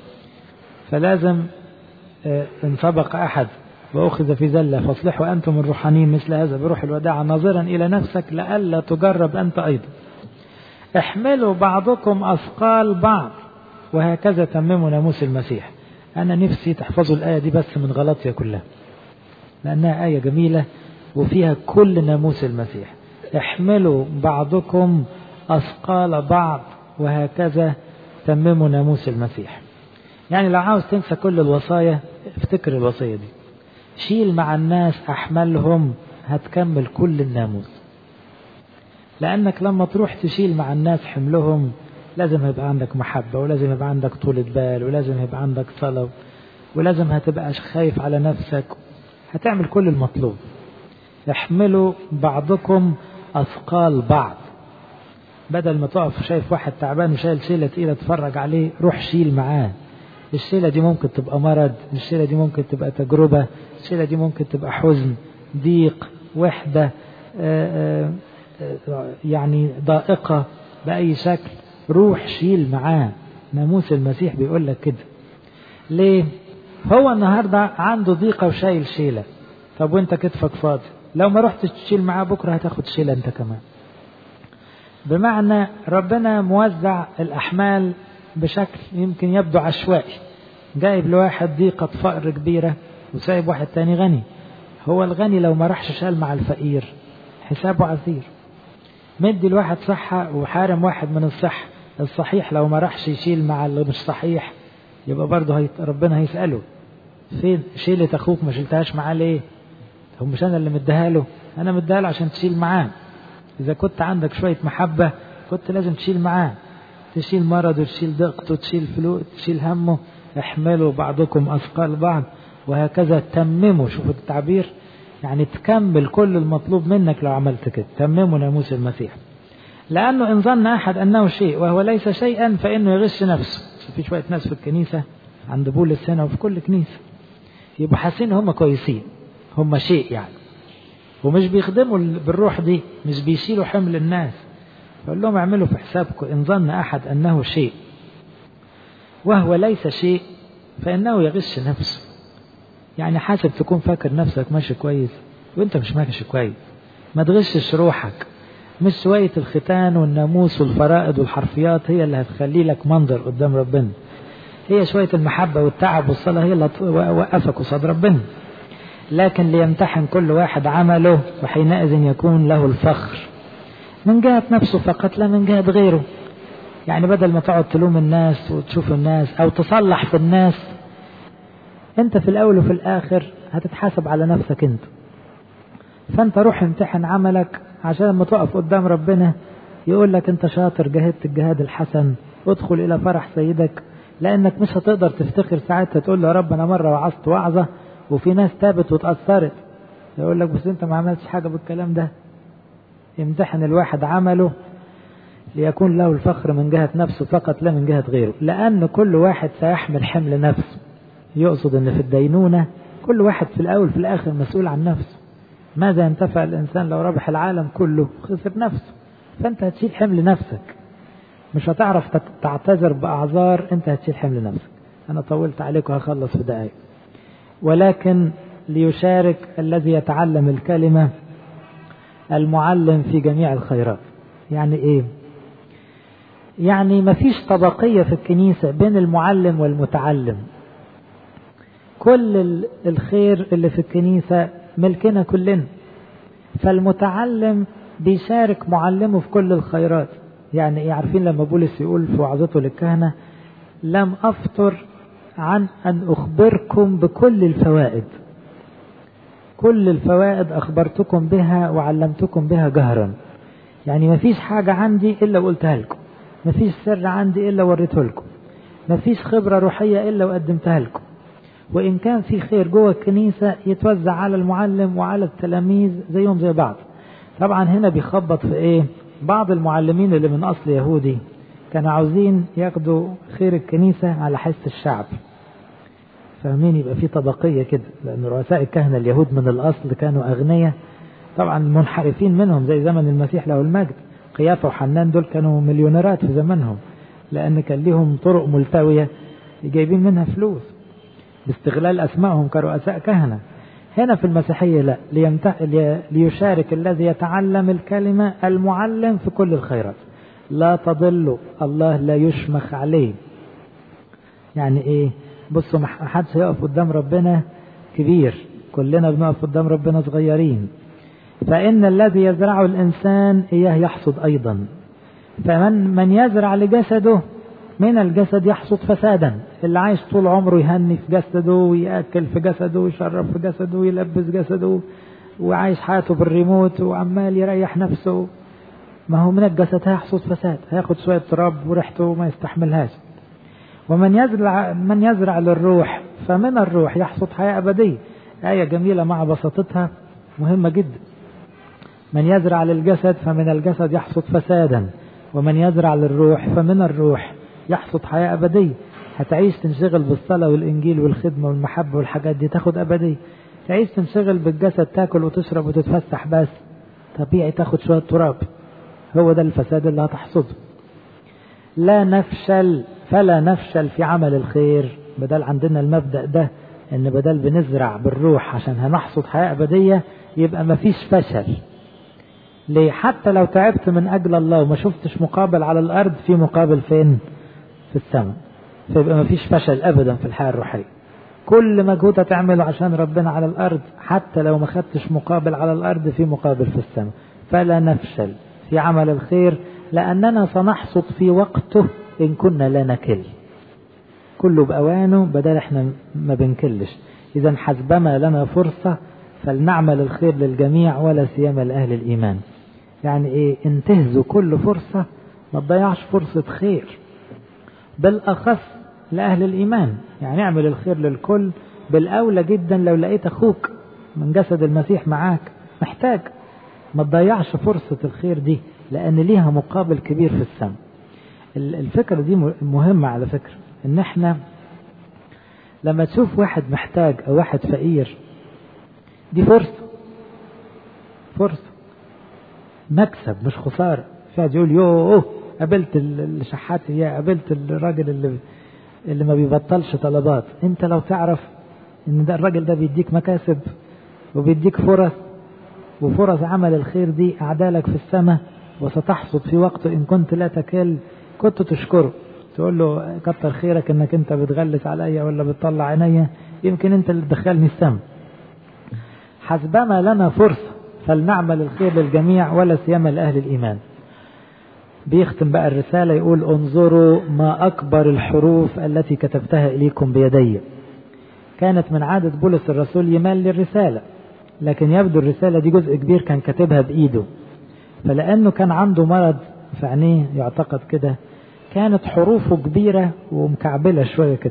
فلازم إن سبق أحد وأخذ في زلة فاصلحوا أنتم الروحانيين مثل هذا بروح الوداع ناظرا إلى نفسك لئلا تجرب أنت أيضا احملوا بعضكم أثقال بعض وهكذا تمموا ناموس المسيح أنا نفسي تحفظوا الآية دي بس من غلطية كلها لأنها آية جميلة وفيها كل ناموس المسيح احملوا بعضكم أثقال بعض وهكذا تمموا ناموس المسيح يعني لو عاوز تنسى كل الوصايا افتكر الوصية دي شيل مع الناس أحملهم هتكمل كل الناموس لأنك لما تروح تشيل مع الناس حملهم لازم يبقى عندك محبة ولازم يبقى عندك طولة بال ولازم يبقى عندك صلاة ولازم هتبقى خايف على نفسك هتعمل كل المطلوب احملوا بعضكم أثقال بعض بدل ما تقف شايف واحد تعبان وشايل شيلة تقيلة تتفرج عليه روح شيل معاه الشيلة دي ممكن تبقى مرض الشيلة دي ممكن تبقى تجربة الشيلة دي ممكن تبقى حزن ضيق وحدة آآ آآ يعني ضائقة بأي شكل روح شيل معاه ناموس المسيح بيقول لك كده ليه هو النهاردة عنده ضيقة وشايل شيلة طب وانت كتفك فاضي لو ما رحتش تشيل معاه بكرة هتاخد شيلة انت كمان بمعنى ربنا موزع الأحمال بشكل يمكن يبدو عشوائي جايب لواحد ضيقة فقر كبيرة وسايب واحد تاني غني هو الغني لو ما راحش شال مع الفقير حسابه عسير مدي الواحد صحة وحارم واحد من الصحة الصحيح لو ما راحش يشيل مع اللي مش صحيح يبقى برضه هي... ربنا هيسأله فين شيلة أخوك ما شلتهاش معاه ليه هو مش أنا اللي مديها له أنا مديها له عشان تشيل معاه إذا كنت عندك شوية محبة كنت لازم تشيل معاه تشيل مرضه تشيل ضيقته تشيل فلوس تشيل همه احملوا بعضكم أثقال بعض وهكذا تمموا شوفوا التعبير يعني تكمل كل المطلوب منك لو عملت كده تمموا ناموس المسيح لأنه إن ظن أحد أنه شيء وهو ليس شيئا فإنه يغش نفسه في شوية ناس في الكنيسة عند بولس هنا وفي كل كنيسة يبقوا حاسين هم كويسين هم شيء يعني ومش بيخدموا بالروح دي مش بيشيلوا حمل الناس فقول لهم اعملوا في حسابكم إن ظن أحد أنه شيء وهو ليس شيء فإنه يغش نفسه يعني حاسب تكون فاكر نفسك ماشي كويس وانت مش ماشي كويس ما تغشش روحك مش شوية الختان والناموس والفرائض والحرفيات هي اللي هتخلي لك منظر قدام ربنا هي شوية المحبة والتعب والصلاة هي اللي وقفك قصاد ربنا لكن ليمتحن كل واحد عمله وحينئذ يكون له الفخر من جهة نفسه فقط لا من جهة غيره يعني بدل ما تقعد تلوم الناس وتشوف الناس أو تصلح في الناس أنت في الأول وفي الآخر هتتحاسب على نفسك أنت فأنت روح امتحن عملك عشان لما تقف قدام ربنا يقول لك أنت شاطر جاهدت الجهاد الحسن ادخل إلى فرح سيدك لأنك مش هتقدر تفتخر ساعتها تقول له يا رب أنا مرة وعظت وعظة وفي ناس تابت وتأثرت يقول لك بس أنت ما عملتش حاجة بالكلام ده يمتحن الواحد عمله ليكون له الفخر من جهة نفسه فقط لا من جهة غيره لأن كل واحد سيحمل حمل نفسه يقصد أن في الدينونة كل واحد في الأول في الآخر مسؤول عن نفسه ماذا ينتفع الإنسان لو ربح العالم كله خسر نفسه فأنت هتشيل حمل نفسك مش هتعرف تعتذر بأعذار أنت هتشيل حمل نفسك أنا طولت عليك وهخلص في دقايق ولكن ليشارك الذي يتعلم الكلمة المعلم في جميع الخيرات يعني ايه يعني مفيش طبقية في الكنيسة بين المعلم والمتعلم كل الخير اللي في الكنيسة ملكنا كلنا فالمتعلم بيشارك معلمه في كل الخيرات يعني ايه عارفين لما بولس يقول في وعظته للكهنة لم أفطر عن أن أخبركم بكل الفوائد كل الفوائد أخبرتكم بها وعلمتكم بها جهرا يعني ما فيش حاجة عندي إلا وقلتها لكم ما فيش سر عندي إلا وريته لكم ما فيش خبرة روحية إلا وقدمتها لكم وإن كان في خير جوه الكنيسة يتوزع على المعلم وعلى التلاميذ زيهم زي بعض طبعا هنا بيخبط في إيه بعض المعلمين اللي من أصل يهودي كانوا عاوزين ياخدوا خير الكنيسة على حس الشعب فاهمين يبقى في طبقية كده لأن رؤساء الكهنة اليهود من الأصل كانوا أغنياء طبعا منحرفين منهم زي زمن المسيح له المجد قيافة وحنان دول كانوا مليونيرات في زمنهم لأن كان لهم طرق ملتوية جايبين منها فلوس باستغلال أسمائهم كرؤساء كهنة هنا في المسيحية لا ليمتع... ليشارك الذي يتعلم الكلمة المعلم في كل الخيرات لا تضل الله لا يشمخ عليه يعني ايه بصوا ما حدش يقف قدام ربنا كبير كلنا بنقف قدام ربنا صغيرين فإن الذي يزرعه الإنسان إياه يحصد أيضا فمن من يزرع لجسده من الجسد يحصد فسادا اللي عايش طول عمره يهني في جسده ويأكل في جسده ويشرب في جسده ويلبس جسده وعايش حياته بالريموت وعمال يريح نفسه ما هو من الجسد هيحصد فساد هياخد شوية تراب وريحته ما يستحملهاش ومن يزرع من يزرع للروح فمن الروح يحصد حياة أبدية آية جميلة مع بساطتها مهمة جدا من يزرع للجسد فمن الجسد يحصد فسادا ومن يزرع للروح فمن الروح يحصد حياة أبدية هتعيش تنشغل بالصلاة والإنجيل والخدمة والمحبة والحاجات دي تاخد أبدية تعيش تنشغل بالجسد تاكل وتشرب وتتفسح بس طبيعي تاخد شوية تراب هو ده الفساد اللي هتحصده لا نفشل فلا نفشل في عمل الخير بدل عندنا المبدأ ده ان بدل بنزرع بالروح عشان هنحصد حياة أبدية يبقى مفيش فشل ليه حتى لو تعبت من أجل الله وما شفتش مقابل على الأرض في مقابل فين في السماء فيبقى مفيش فشل أبدا في الحياة الروحية كل مجهود هتعمله عشان ربنا على الأرض حتى لو ما خدتش مقابل على الأرض في مقابل في السماء فلا نفشل في عمل الخير لأننا سنحصد في وقته إن كنا لا نكل كله بأوانه بدل احنا ما بنكلش إذا حسبما لنا فرصة فلنعمل الخير للجميع ولا سيما لأهل الإيمان يعني إيه انتهزوا كل فرصة ما تضيعش فرصة خير بالأخص لأهل الإيمان يعني اعمل الخير للكل بالأولى جدا لو لقيت أخوك من جسد المسيح معاك محتاج ما تضيعش فرصة الخير دي لأن ليها مقابل كبير في السماء الفكرة دي مهمة على فكرة إن إحنا لما تشوف واحد محتاج أو واحد فقير دي فرصة فرصة مكسب مش خسارة فقعد يقول يوه قابلت الشحات يا قابلت الراجل اللي اللي ما بيبطلش طلبات انت لو تعرف ان ده الراجل ده بيديك مكاسب وبيديك فرص وفرص عمل الخير دي أعدالك في السماء وستحصد في وقت إن كنت لا تكل كنت تشكره تقول له كتر خيرك انك انت بتغلس عليا ولا بتطلع عينيا يمكن انت اللي تدخلني السماء حسبما لنا فرصة فلنعمل الخير للجميع ولا سيما لأهل الإيمان بيختم بقى الرسالة يقول انظروا ما أكبر الحروف التي كتبتها إليكم بيدي كانت من عادة بولس الرسول يمال للرسالة لكن يبدو الرسالة دي جزء كبير كان كاتبها بإيده فلأنه كان عنده مرض في عينيه يعتقد كده كانت حروفه كبيرة ومكعبلة شوية كده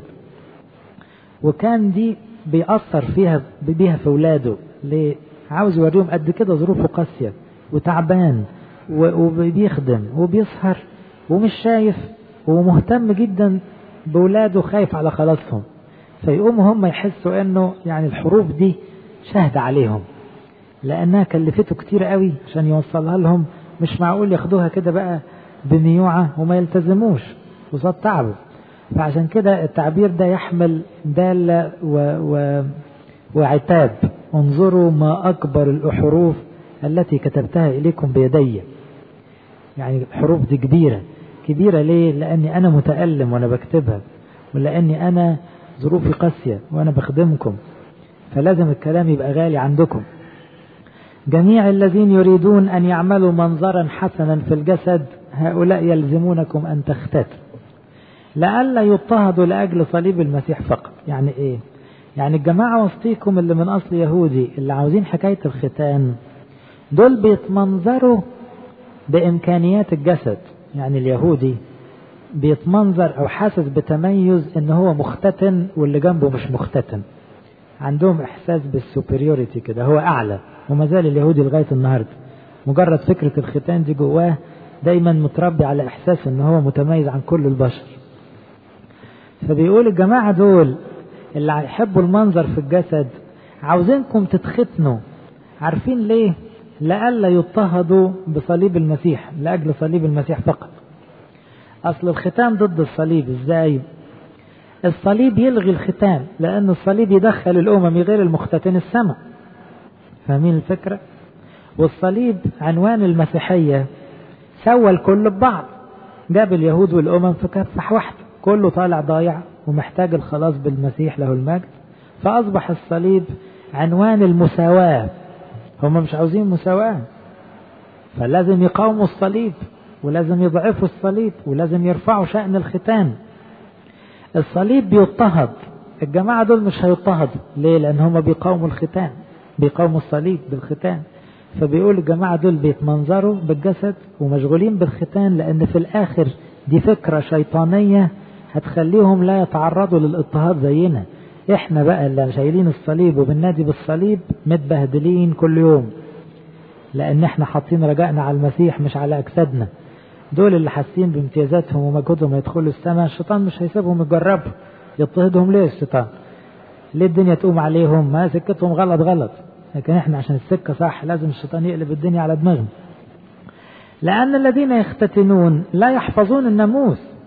وكان دي بيأثر فيها بيها في ولاده ليه عاوز يوريهم قد كده ظروفه قاسية وتعبان وبيخدم وبيسهر ومش شايف ومهتم جدا بولاده خايف على خلاصهم فيقوموا هم يحسوا انه يعني الحروف دي شهد عليهم لانها كلفته كتير قوي عشان يوصلها لهم مش معقول ياخدوها كده بقى بميوعة وما يلتزموش قصاد تعبه فعشان كده التعبير ده يحمل دالة و... و... وعتاب انظروا ما أكبر الحروف التي كتبتها إليكم بيدي يعني الحروف دي كبيرة كبيرة ليه لأني أنا متألم وأنا بكتبها ولأني أنا ظروفي قاسية وأنا بخدمكم فلازم الكلام يبقى غالي عندكم جميع الذين يريدون أن يعملوا منظرا حسنا في الجسد هؤلاء يلزمونكم أن تختتوا لئلا يضطهدوا لأجل صليب المسيح فقط يعني إيه يعني الجماعة وسطيكم اللي من أصل يهودي اللي عاوزين حكاية الختان دول بيتمنظروا بإمكانيات الجسد يعني اليهودي بيتمنظر أو حاسس بتميز إن هو مختتن واللي جنبه مش مختتن عندهم إحساس بالسوبريوريتي كده هو أعلى وما زال اليهودي لغاية النهاردة مجرد فكرة الختان دي جواه دايما متربي على إحساس إن هو متميز عن كل البشر فبيقول الجماعة دول اللي هيحبوا المنظر في الجسد عاوزينكم تتختنوا عارفين ليه لئلا يضطهدوا بصليب المسيح لأجل صليب المسيح فقط أصل الختان ضد الصليب إزاي الصليب يلغي الختان لأن الصليب يدخل الأمم غير المختتن السماء فاهمين الفكرة والصليب عنوان المسيحية سوى الكل ببعض جاب اليهود والأمم في كفة واحدة كله طالع ضايع ومحتاج الخلاص بالمسيح له المجد فأصبح الصليب عنوان المساواة هم مش عاوزين مساواة فلازم يقاوموا الصليب ولازم يضعفوا الصليب ولازم يرفعوا شأن الختان الصليب بيضطهد الجماعة دول مش هيضطهدوا ليه لأن هم بيقاوموا الختان بيقاوموا الصليب بالختان فبيقول الجماعة دول بيتمنظروا بالجسد ومشغولين بالختان لأن في الآخر دي فكرة شيطانية هتخليهم لا يتعرضوا للاضطهاد زينا احنا بقى اللي شايلين الصليب وبالنادي بالصليب متبهدلين كل يوم لان احنا حاطين رجائنا على المسيح مش على اجسادنا دول اللي حاسين بامتيازاتهم ومجهودهم يدخلوا السماء الشيطان مش هيسيبهم يجربوا يضطهدهم ليه الشيطان ليه الدنيا تقوم عليهم ما سكتهم غلط غلط لكن احنا عشان السكة صح لازم الشيطان يقلب الدنيا على دماغنا لأن الذين يختتنون لا يحفظون الناموس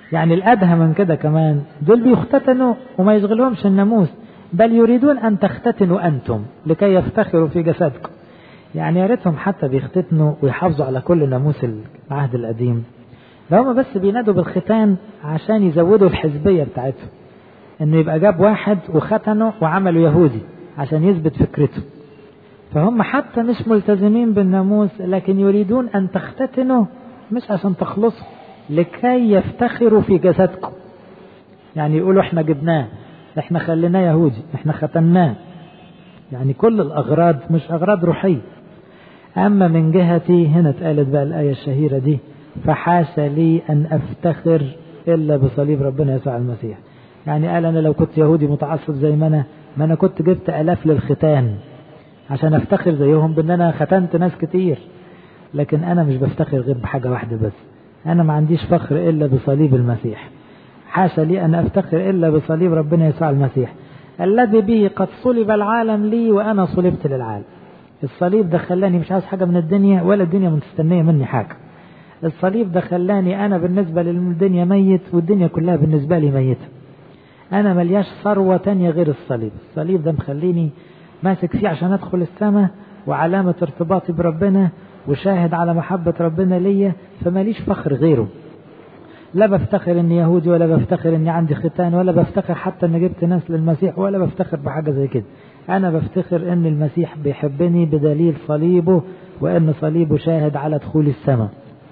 يعني الأدهى من كده كمان دول بيختتنوا وما يشغلهمش الناموس بل يريدون أن تختتنوا أنتم لكي يفتخروا في جسدكم يعني يا ريتهم حتى بيختتنوا ويحافظوا على كل ناموس العهد القديم ده هم بس بينادوا بالختان عشان يزودوا الحزبية بتاعتهم انه يبقى جاب واحد وختنه وعمله يهودي عشان يثبت فكرته فهم حتى مش ملتزمين بالناموس لكن يريدون ان تختتنوا مش عشان تخلصوا لكي يفتخروا في جسدكم يعني يقولوا احنا جبناه احنا خليناه يهودي احنا ختناه يعني كل الاغراض مش اغراض روحيه اما من جهتي هنا اتقالت بقى الايه الشهيره دي فحاش لي ان افتخر الا بصليب ربنا يسوع المسيح يعني قال انا لو كنت يهودي متعصب زي ما انا ما انا كنت جبت الاف للختان عشان افتخر زيهم بان انا ختنت ناس كتير لكن انا مش بفتخر غير بحاجه واحده بس انا ما عنديش فخر الا بصليب المسيح حاشا لي ان افتخر الا بصليب ربنا يسوع المسيح الذي به قد صلب العالم لي وانا صلبت للعالم الصليب ده خلاني مش عايز حاجه من الدنيا ولا الدنيا مستنيه مني حاجه الصليب ده خلاني انا بالنسبه للدنيا ميت والدنيا كلها بالنسبه لي ميته انا ملياش ثروه تانية غير الصليب الصليب ده مخليني ماسك فيه عشان ادخل السماء وعلامه ارتباطي بربنا وشاهد على محبه ربنا ليا فماليش فخر غيره لا بفتخر اني يهودي ولا بفتخر اني عندي ختان ولا بفتخر حتى اني جبت ناس للمسيح ولا بفتخر بحاجه زي كده انا بفتخر ان المسيح بيحبني بدليل صليبه وان صليبه شاهد على دخول السماء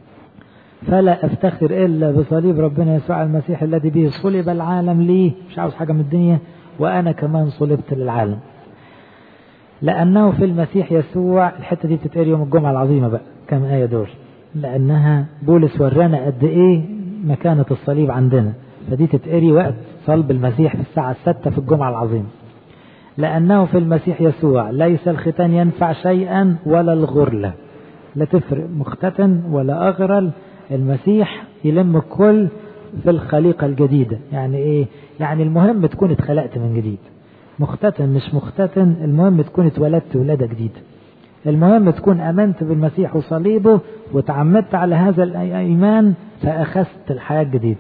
فلا افتخر الا بصليب ربنا يسوع المسيح الذي به صلب العالم لي مش عاوز حاجه من الدنيا وانا كمان صلبت للعالم لانه في المسيح يسوع الحته دي بتتقري يوم الجمعه العظيمه بقى كم ايه دول لانها بولس ورانا قد ايه مكانه الصليب عندنا فدي تتقري وقت صلب المسيح في الساعه الستة في الجمعه العظيمه لانه في المسيح يسوع ليس الختان ينفع شيئا ولا الغرله لا تفرق مختتن ولا اغرل المسيح يلم الكل في الخليقة الجديدة يعني ايه يعني المهم تكون اتخلقت من جديد مختتن مش مختتن المهم تكون اتولدت ولادة جديدة المهم تكون امنت بالمسيح وصليبه وتعمدت على هذا الايمان فاخذت الحياة الجديدة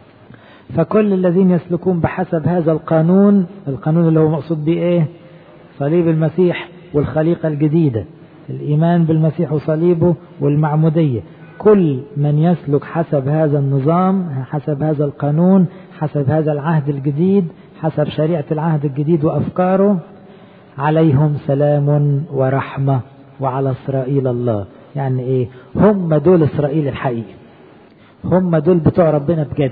فكل الذين يسلكون بحسب هذا القانون القانون اللي هو مقصود بيه ايه صليب المسيح والخليقة الجديدة الايمان بالمسيح وصليبه والمعمودية كل من يسلك حسب هذا النظام حسب هذا القانون حسب هذا العهد الجديد حسب شريعة العهد الجديد وأفكاره عليهم سلام ورحمة وعلى إسرائيل الله يعني إيه هم دول إسرائيل الحقيقي هم دول بتوع ربنا بجد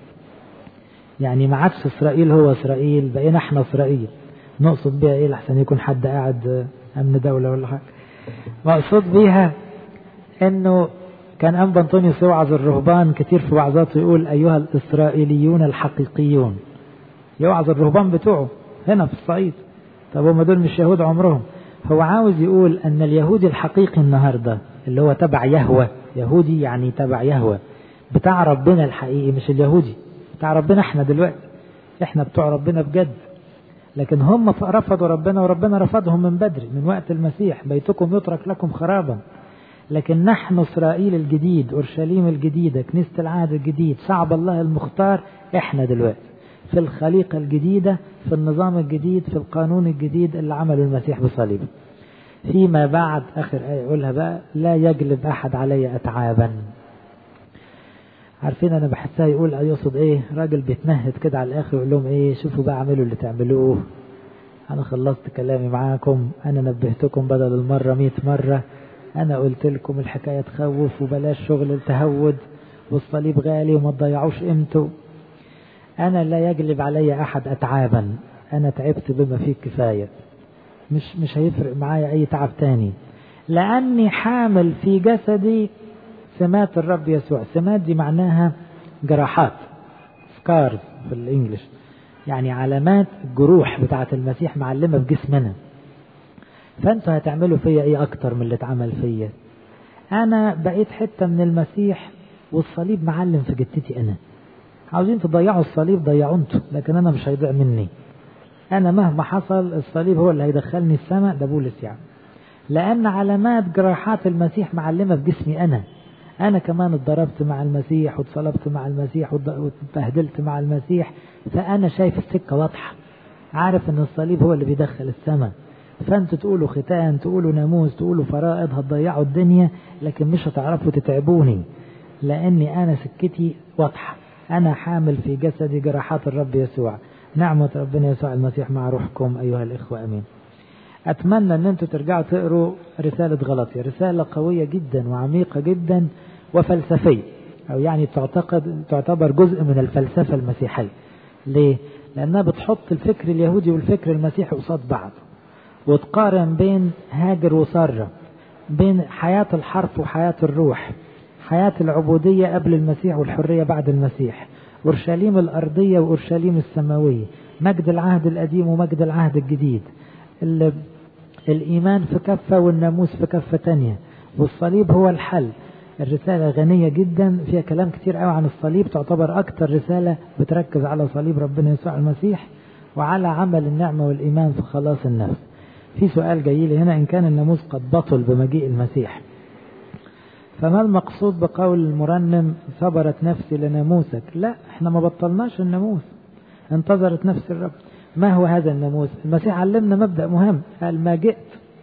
يعني ما عادش إسرائيل هو إسرائيل بقينا إحنا إسرائيل نقصد بيها إيه لحسن يكون حد قاعد أمن دولة ولا حاجة مقصود بيها إنه كان أنبا أنطونيوس يوعظ الرهبان كتير في وعظاته يقول أيها الإسرائيليون الحقيقيون يوعظ الرهبان بتوعه هنا في الصعيد طب هم دول مش يهود عمرهم هو عاوز يقول أن اليهودي الحقيقي النهاردة اللي هو تبع يهوى يهودي يعني تبع يهوى بتاع ربنا الحقيقي مش اليهودي بتاع ربنا احنا دلوقتي احنا بتوع ربنا بجد لكن هم رفضوا ربنا وربنا رفضهم من بدري من وقت المسيح بيتكم يترك لكم خرابا لكن نحن إسرائيل الجديد أورشليم الجديدة كنيسة العهد الجديد شعب الله المختار إحنا دلوقتي في الخليقة الجديدة في النظام الجديد في القانون الجديد اللي عمله المسيح بصليبه فيما بعد آخر آية يقولها بقى لا يجلب أحد علي أتعابا عارفين أنا بحسها يقول يقصد إيه راجل بيتنهد كده على الآخر يقول لهم إيه شوفوا بقى اعملوا اللي تعملوه أنا خلصت كلامي معاكم أنا نبهتكم بدل المرة مئة مرة أنا قلت لكم الحكاية تخوف وبلاش شغل التهود والصليب غالي وما تضيعوش قيمته أنا لا يجلب علي أحد أتعابا أنا تعبت بما فيه الكفاية مش مش هيفرق معايا أي تعب تاني لأني حامل في جسدي سمات الرب يسوع سمات دي معناها جراحات سكارز في الإنجليش يعني علامات الجروح بتاعة المسيح معلمة في جسمنا فانتوا هتعملوا فيا ايه اكتر من اللي اتعمل فيا انا بقيت حتة من المسيح والصليب معلم في جتتي انا عاوزين تضيعوا الصليب ضيعوا انتوا لكن انا مش هيضيع مني انا مهما حصل الصليب هو اللي هيدخلني السماء ده بولس يعني لان علامات جراحات المسيح معلمة في جسمي انا أنا كمان اتضربت مع المسيح واتصلبت مع المسيح واتبهدلت مع المسيح فأنا شايف السكة واضحة عارف ان الصليب هو اللي بيدخل السماء فانتوا تقولوا ختان تقولوا ناموس تقولوا فرائض هتضيعوا الدنيا لكن مش هتعرفوا تتعبوني لاني انا سكتي واضحه انا حامل في جسدي جراحات الرب يسوع نعمة ربنا يسوع المسيح مع روحكم أيها الإخوة أمين أتمنى أن أنتم ترجعوا تقروا رسالة غلطية رسالة قوية جدا وعميقة جدا وفلسفية أو يعني تعتقد تعتبر جزء من الفلسفة المسيحية ليه؟ لأنها بتحط الفكر اليهودي والفكر المسيحي قصاد بعض وتقارن بين هاجر وسارة بين حياة الحرف وحياة الروح حياة العبودية قبل المسيح والحرية بعد المسيح أورشليم الأرضية وأورشليم السماوية مجد العهد القديم ومجد العهد الجديد الإيمان في كفة والناموس في كفة تانية والصليب هو الحل الرسالة غنية جدا فيها كلام كتير قوي عن الصليب تعتبر أكتر رسالة بتركز على صليب ربنا يسوع المسيح وعلى عمل النعمة والإيمان في خلاص النفس في سؤال جاي لي هنا إن كان الناموس قد بطل بمجيء المسيح فما المقصود بقول المرنم صبرت نفسي لناموسك لا احنا ما بطلناش الناموس انتظرت نفس الرب ما هو هذا الناموس المسيح علمنا مبدأ مهم قال ما جئت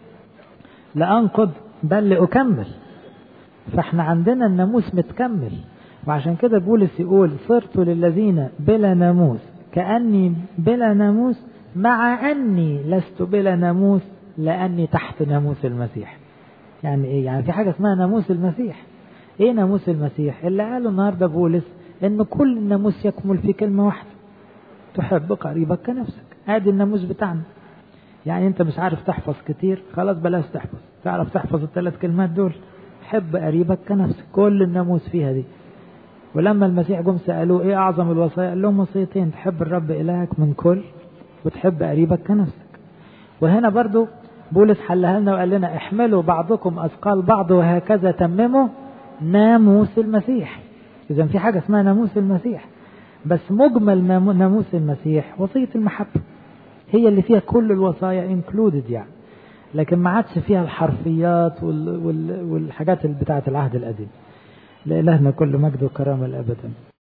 لأنقض بل لأكمل فاحنا عندنا الناموس متكمل وعشان كده بولس يقول صرت للذين بلا ناموس كأني بلا ناموس مع أني لست بلا ناموس لأني تحت ناموس المسيح يعني ايه يعني في حاجة اسمها ناموس المسيح ايه ناموس المسيح اللي قاله النهاردة بولس ان كل الناموس يكمل في كلمة واحدة تحب قريبك كنفسك ادي الناموس بتاعنا يعني انت مش عارف تحفظ كتير خلاص بلاش تحفظ تعرف تحفظ الثلاث كلمات دول حب قريبك كنفسك كل الناموس فيها دي ولما المسيح جم سألوه ايه اعظم الوصايا قال لهم وصيتين تحب الرب الهك من كل وتحب قريبك كنفسك وهنا برضو بولس حلها لنا وقال لنا احملوا بعضكم اثقال بعض وهكذا تمموا ناموس المسيح اذا في حاجه اسمها ناموس المسيح بس مجمل ناموس المسيح وصيه المحبه هي اللي فيها كل الوصايا انكلودد يعني لكن ما عادش فيها الحرفيات وال وال والحاجات اللي بتاعه العهد القديم لإلهنا كل مجد وكرامه الابدا